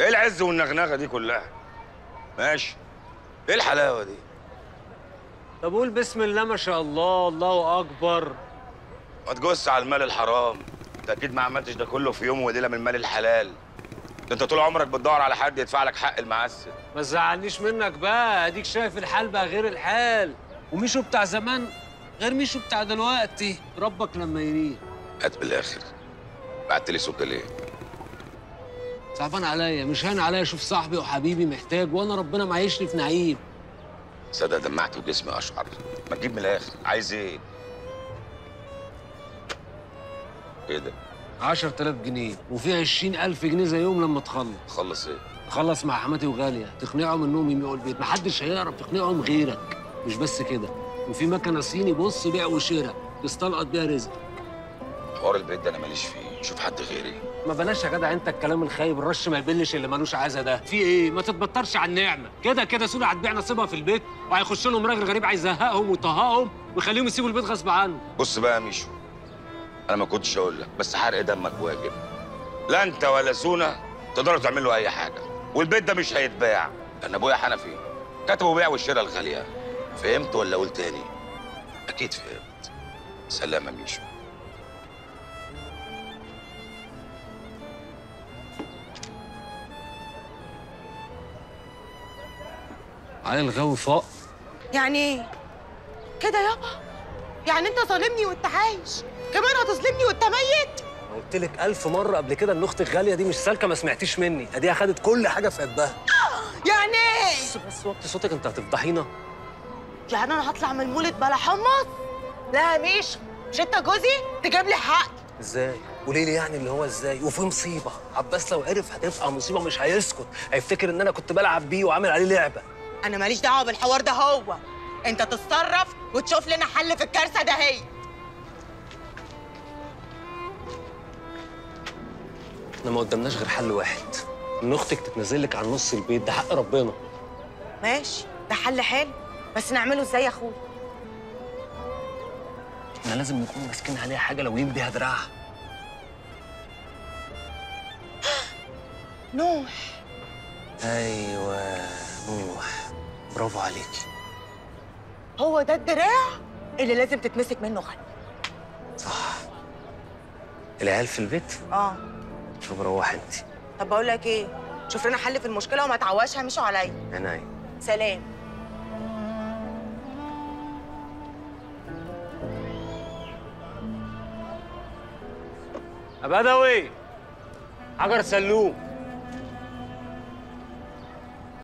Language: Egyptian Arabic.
ايه العز والنغنغه دي كلها ماشي ايه الحلاوه دي طب قول بسم الله ما شاء الله الله اكبر ما تجوز على المال الحرام انت اكيد ما عملتش ده كله في يوم وليله من المال الحلال ده انت طول عمرك بتدور على حد يدفع لك حق المعسل ما تزعلنيش منك بقى اديك شايف الحال بقى غير الحال وميشو بتاع زمان غير ميشو بتاع دلوقتي ربك لما يريد هات بالاخر بعت لي صوت ليه صعبان عليا مش هان عليا اشوف صاحبي وحبيبي محتاج وانا ربنا معيشني في نعيم صدق دمعت وجسمي اشعر ما تجيب من الاخر عايز ايه ايه ده 10000 جنيه وفي 20000 جنيه زيهم لما تخلص تخلص ايه خلص مع حماتي وغاليه تقنعهم انهم يبيعوا البيت محدش هيعرف يقنعهم غيرك مش بس كده وفي مكنه صيني بص بيع وشراء تستلقط بيها رزق حوار البيت ده انا ماليش فيه شوف حد غيري ما بلاش يا جدع انت الكلام الخايب الرش ما يبلش اللي ملوش عايزه ده في ايه ما تتبطرش على النعمه كده كده سوري هتبيع نصيبها في البيت وهيخش لهم راجل غريب عايز يزهقهم ويطهقهم ويخليهم يسيبوا البيت غصب عنه بص بقى يا ميشو انا ما كنتش اقول لك بس حرق دمك واجب لا انت ولا سونا تقدروا تعملوا اي حاجه والبيت ده مش هيتباع لان ابويا حنفي كتبوا بيع والشراء الغاليه فهمت ولا قلت تاني اكيد فهمت سلام يا ميشو علي الغاوي فاق يعني ايه؟ كده يابا يعني انت ظالمني وانت عايش كمان هتظلمني وانت ميت قلت لك ألف مرة قبل كده إن أختك غالية دي مش سالكة ما سمعتيش مني، أديها خدت كل حاجة في قلبها. يعني ايه؟ بس بس وطي صوتك أنت هتفضحينا. يعني انا هطلع من المولد بلا حمص؟ لا مش مش انت جوزي تجيب لي حق إزاي؟ قولي لي يعني اللي هو إزاي؟ وفي مصيبة، عباس لو عرف هتبقى مصيبة مش هيسكت، هيفتكر إن أنا كنت بلعب بيه وعامل عليه لعبة. انا ماليش دعوه بالحوار ده هو انت تتصرف وتشوف لنا حل في الكارثه ده هي إحنا ما قدامناش غير حل واحد. إن أختك تتنزل لك عن نص البيت، ده حق ربنا. ماشي ده حل حلو بس نعمله ازاي يا اخويا إحنا لازم نكون ماسكين عليها حاجة لو بيها دراعها. نوح أيوه نوح. برافو عليكي. هو ده الدراع اللي لازم تتمسك منه غني صح. العيال في البيت؟ اه طب روحي أنت. طب بقول لك ايه شوف لنا حل في المشكله وما تعواش هامشوا عليا عينيا. سلام يا بدوي حجر سلوم